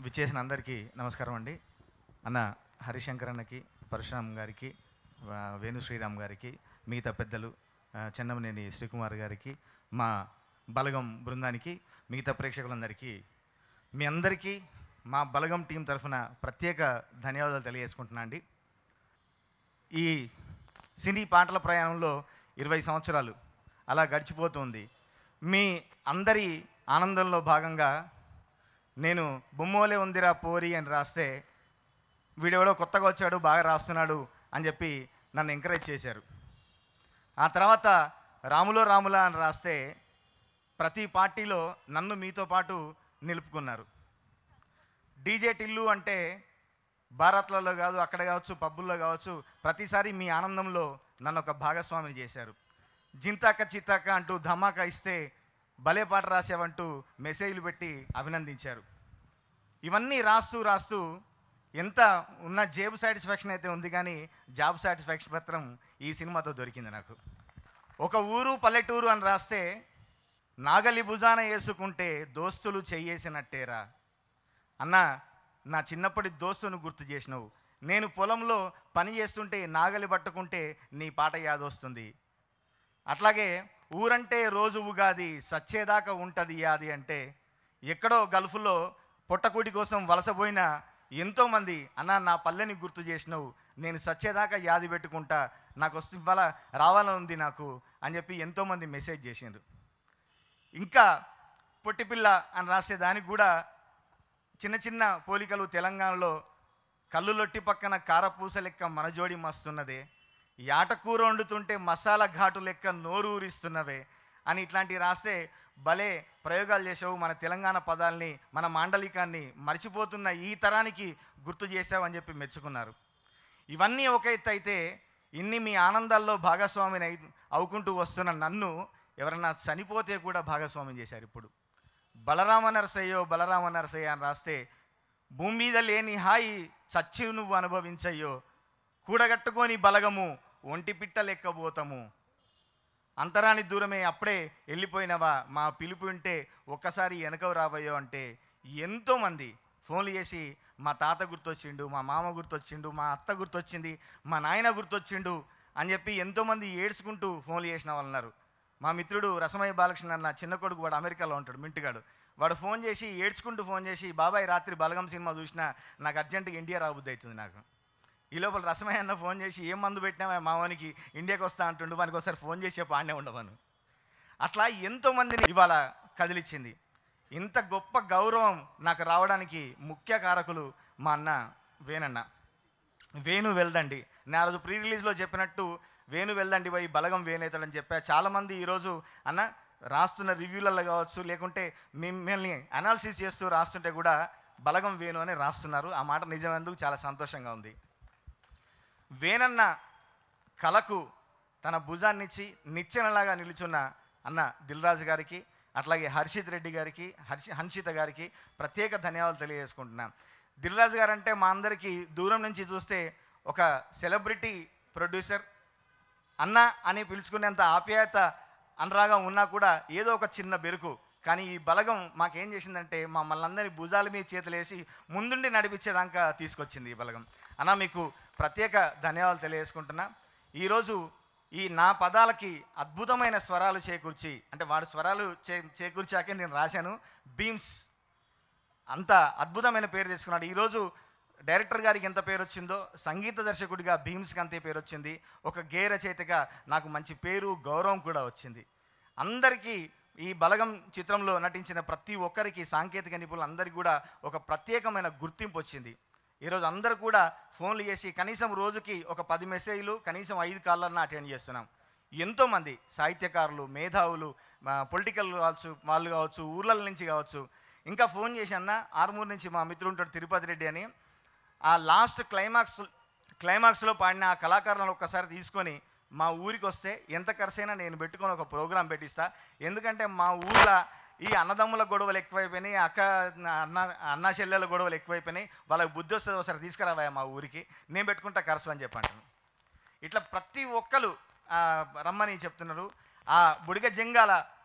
విచ్చేసిన అందరికీ నమస్కారం అండి అన్న హరిశంకర్ అన్నకి పరశురామ్ గారికి ఆ, వేణు శ్రీరామ్ గారికి మిగతా పెద్దలు ఆ, చెన్నమనేని శ్రీకుమార్ గారికి మా బలగం బృందానికి మిగతా ప్రేక్షకులందరికీ మీ అందరికీ మా బలగం టీం తరఫున ప్రత్యేక ధన్యవాదాలు తెలియజేసుకుంటున్నా అండి ఈ సినీ పాటల ప్రయాణంలో ఇరవై సంవత్సరాలు అలా గడిచిపోతుంది మీ అందరి ఆనందంలో భాగంగా నేను బొమ్మోలే ఉందిరా పోరి అని రాస్తే వీడెవడో కొత్తగా వచ్చాడు బాగా రాస్తున్నాడు అని చెప్పి నన్ను ఎంకరేజ్ చేశారు ఆ తర్వాత రాములో రాముల అని రాస్తే ప్రతి పార్టీలో నన్ను మీతో పాటు నిలుపుకున్నారు డీజే టిల్లు అంటే భారత్లలో కాదు అక్కడ కావచ్చు పబ్బుల్లో కావచ్చు ప్రతిసారి మీ ఆనందంలో నన్ను ఒక భాగస్వామిని చేశారు జింతాక చిత్తాక అంటూ ధమాకా ఇస్తే భలే పాట రాసావంటూ మెసేజ్లు పెట్టి అభినందించారు ఇవన్నీ రాస్తూ రాస్తూ ఎంత ఉన్న జేబు సాటిస్ఫాక్షన్ అయితే ఉంది కానీ జాబ్ సాటిస్ఫాక్షన్ పత్రం ఈ సినిమాతో దొరికింది నాకు ఒక ఊరు పల్లెటూరు అని రాస్తే నాగలి భుజాన వేసుకుంటే దోస్తులు చెయ్యేసినట్టేరా అన్న నా చిన్నప్పటి దోస్తును గుర్తు చేసినావు నేను పొలంలో పని చేస్తుంటే నాగలి పట్టుకుంటే నీ పాట యాదొస్తుంది అట్లాగే ఊరంటే రోజు ఉగాది సచ్చేదాకా ఉంటుంది యాది అంటే ఎక్కడో గల్ఫ్లో పొట్టకూటి కోసం వలసపోయిన ఎంతోమంది అన్న నా పల్లెని గుర్తు చేసినావు నేను సచ్చేదాకా యాది పెట్టుకుంటా నాకు వస్తు ఇవాళ రావాలని ఉంది నాకు అని చెప్పి ఎంతోమంది మెసేజ్ చేసిండ్రు ఇంకా పొట్టిపిల్ల అని రాసే దానికి కూడా చిన్న చిన్న పోలికలు తెలంగాణలో కళ్ళు లొట్టి పక్కన కారపూస లెక్క మన జోడి మస్తున్నదే యాటకూర వండుతుంటే మసాలా ఘాటు లెక్క నోరు ఊరిస్తున్నవే అని ఇట్లాంటివి రాస్తే భలే ప్రయోగాలు చేసావు మన తెలంగాణ పదాల్ని మన మాండలికాన్ని మర్చిపోతున్న ఈ తరానికి గుర్తు చేసావు అని చెప్పి మెచ్చుకున్నారు ఇవన్నీ ఒక ఎత్తు అయితే ఇన్ని మీ ఆనందాల్లో భాగస్వామిని అయి అవుకుంటూ వస్తున్న నన్ను ఎవరన్నా చనిపోతే కూడా భాగస్వామ్యం చేశారు ఇప్పుడు బలరామ నరసయ్యో బలరామ నరసయ్య అని రాస్తే భూమి మీద లేని హాయి చచ్చి నువ్వు అనుభవించయ్యో కూడగట్టుకొని బలగము ఒంటి పిట్ట లెక్కబోతాము అంతరాని దూరమే అప్పుడే వెళ్ళిపోయినవా మా పిలుపు ఉంటే ఒక్కసారి వెనకవు రావయ్యో అంటే ఎంతోమంది ఫోన్లు చేసి మా తాత గుర్తొచ్చిండు మా మామ గుర్తొచ్చిండు మా అత్త గుర్తొచ్చింది మా నాయన గుర్తొచ్చిండు అని చెప్పి ఎంతోమంది ఏడ్చుకుంటూ ఫోన్లు చేసిన వాళ్ళు ఉన్నారు మా మిత్రుడు రసమయ్య బాలకృష్ణ అన్న చిన్న కొడుకు వాడు అమెరికాలో ఉంటాడు మింటిగాడు వాడు ఫోన్ చేసి ఏడ్చుకుంటూ ఫోన్ చేసి బాబాయ్ రాత్రి బలగం సినిమా చూసినా నాకు అర్జెంటుగా ఇండియా రాబుద్ది అవుతుంది నాకు ఈ లోపల రసమయ్య అన్న ఫోన్ చేసి ఏం మందు పెట్టినావా మావానికి ఇండియాకి వస్తా అంటుండు వానికి ఒకసారి ఫోన్ చేసి చెప్పి ఆడనే ఉండవను అట్లా ఎంతోమందిని ఇవాళ కదిలిచ్చింది ఇంత గొప్ప గౌరవం నాకు రావడానికి ముఖ్య కారకులు మా అన్న వేనన్న వేణు వెళ్దండి నేను ఆ రోజు ప్రీ రిలీజ్లో చెప్పినట్టు వేణు వెళ్దండి పోయి బలగం వేనేతాడని చెప్పా చాలామంది ఈరోజు అన్న రాస్తున్న రివ్యూలలో కావచ్చు లేకుంటే మిమ్మల్ని అనాలిసిస్ చేస్తూ రాస్తుంటే కూడా బలగం వేణు అని రాస్తున్నారు ఆ మాట నిజమేందుకు చాలా సంతోషంగా ఉంది వేనన్న కళకు తన భుజాన్నిచ్చి నిచ్చెనలాగా నిలుచున్న అన్న దిల్రాజు గారికి అట్లాగే హర్షిత్ రెడ్డి గారికి హర్షి హన్షిత గారికి ప్రత్యేక ధన్యవాదాలు తెలియజేసుకుంటున్నాను దిల్రాజు గారు అంటే మా అందరికీ దూరం నుంచి చూస్తే ఒక సెలబ్రిటీ ప్రొడ్యూసర్ అన్న అని పిలుచుకునేంత ఆప్యాయత అనురాగం ఉన్నా కూడా ఏదో ఒక చిన్న బెరుకు కానీ ఈ బలగం మాకేం చేసిందంటే మమ్మల్ని అందరినీ భుజాల మీద చేతులేసి ముందుండి నడిపించేదాకా తీసుకొచ్చింది ఈ బలగం అన్న మీకు ప్రత్యేక ధన్యవాదాలు తెలియజేసుకుంటున్నా ఈరోజు ఈ నా పదాలకి అద్భుతమైన స్వరాలు చేకూర్చి అంటే వాడు స్వరాలు చే చేకూర్చాకే నేను రాశాను బీమ్స్ అంత అద్భుతమైన పేరు తెచ్చుకున్నాడు ఈరోజు డైరెక్టర్ గారికి ఎంత పేరు వచ్చిందో సంగీత దర్శకుడిగా భీమ్స్కి అంతే పేరు వచ్చింది ఒక గే రచయితగా నాకు మంచి పేరు గౌరవం కూడా వచ్చింది అందరికీ ఈ బలగం చిత్రంలో నటించిన ప్రతి ఒక్కరికి సాంకేతిక నిపుణులు అందరికీ కూడా ఒక ప్రత్యేకమైన గుర్తింపు వచ్చింది ఈరోజు అందరు కూడా ఫోన్లు చేసి కనీసం రోజుకి ఒక పది మెసేజ్లు కనీసం ఐదు కాళ్ళన్నా అటెండ్ చేస్తున్నాం ఎంతోమంది సాహిత్యకారులు మేధావులు పొలిటికల్ కావచ్చు వాళ్ళు కావచ్చు ఊర్ల నుంచి కావచ్చు ఇంకా ఫోన్ చేసి అన్న ఆర్మూర్ నుంచి మా మిత్రుడు ఉంటాడు తిరుపతి రెడ్డి అని ఆ లాస్ట్ క్లైమాక్స్ క్లైమాక్స్లో పాడిన ఆ కళాకారులను ఒక్కసారి తీసుకొని మా ఊరికి వస్తే ఎంత ఖర్చైనా నేను పెట్టుకొని ఒక ప్రోగ్రాం పెట్టిస్తా ఎందుకంటే మా ఊళ్ళో ఈ అన్నదమ్ముల గొడవలు ఎక్కువైపోయినాయి అక్క అన్న అన్న చెల్లెల గొడవలు ఎక్కువైపోయినాయి వాళ్ళకి బుద్ధి వస్తుంది ఒకసారి తీసుకురావా మా ఊరికి నేను పెట్టుకుంటా ఖర్చు అని చెప్పంటాను ఇట్లా ప్రతి ఒక్కరు రమ్మని చెప్తున్నారు ఆ బుడిగ జంగాల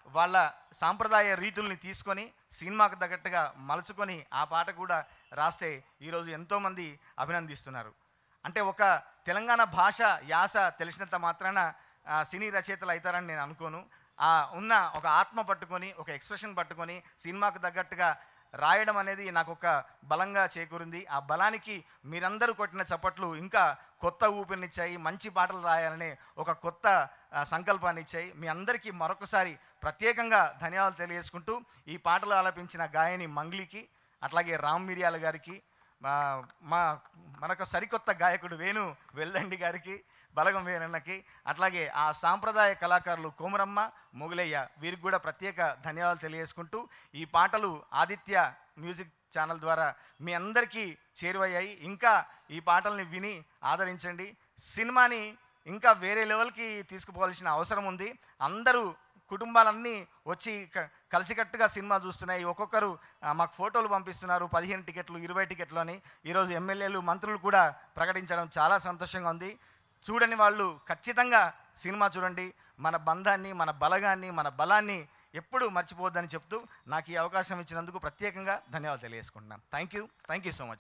వాళ్ళ సాంప్రదాయ రీతుల్ని తీసుకొని సినిమాకు తగ్గట్టుగా మలుచుకొని ఆ పాట కూడా రాస్తే ఈరోజు ఎంతోమంది అభినందిస్తున్నారు అంటే ఒక తెలంగాణ భాష యాస తెలిసినంత మాత్రాన ఆ, సినీ రచయితలు అవుతారని నేను అనుకోను ఆ ఉన్న ఒక ఆత్మ పట్టుకొని ఒక ఎక్స్ప్రెషన్ పట్టుకొని సినిమాకు తగ్గట్టుగా రాయడం అనేది నాకు ఒక బలంగా చేకూరింది ఆ బలానికి మీరందరూ కొట్టిన చప్పట్లు ఇంకా కొత్త ఊపిరినిచ్చాయి మంచి పాటలు రాయాలనే ఒక కొత్త ఆ, సంకల్పాన్ని ఇచ్చాయి మీ అందరికీ మరొకసారి ప్రత్యేకంగా ధన్యవాదాలు తెలియజేసుకుంటూ ఈ పాటలు ఆలపించిన గాయని మంగ్లీకి అట్లాగే రామ్ మిరియాల గారికి మా మా మనొక సరికొత్త గాయకుడు వేణు వెల్దండి గారికి బలగం వేణన్నకి అట్లాగే ఆ సాంప్రదాయ కళాకారులు కోమరమ్మ మొగులయ్య వీరికి కూడా ప్రత్యేక ధన్యవాదాలు తెలియజేసుకుంటూ ఈ పాటలు ఆదిత్య మ్యూజిక్ ఛానల్ ద్వారా మీ అందరికీ చేరువయ్యాయి ఇంకా ఈ పాటల్ని విని ఆదరించండి సినిమాని ఇంకా వేరే లెవెల్కి తీసుకుపోవాల్సిన అవసరం ఉంది అందరూ కుటుంబాలన్నీ వచ్చి క- కలిసికట్టుగా సినిమా చూస్తున్నాయి ఒక్కొక్కరు ఆ, మాకు ఫోటోలు పంపిస్తున్నారు పదిహేను టికెట్లు ఇరవై టికెట్లు అని ఈరోజు ఎమ్మెల్యేలు మంత్రులు కూడా ప్రకటించడం చాలా సంతోషంగా ఉంది చూడని వాళ్ళు ఖచ్చితంగా సినిమా చూడండి మన బంధాన్ని మన బలగాన్ని మన బలాన్ని ఎప్పుడూ మర్చిపోవద్దని చెప్తూ నాకు ఈ అవకాశం ఇచ్చినందుకు ప్రత్యేకంగా ధన్యవాదాలు తెలియజేసుకుంటున్నాను thank you thank you so much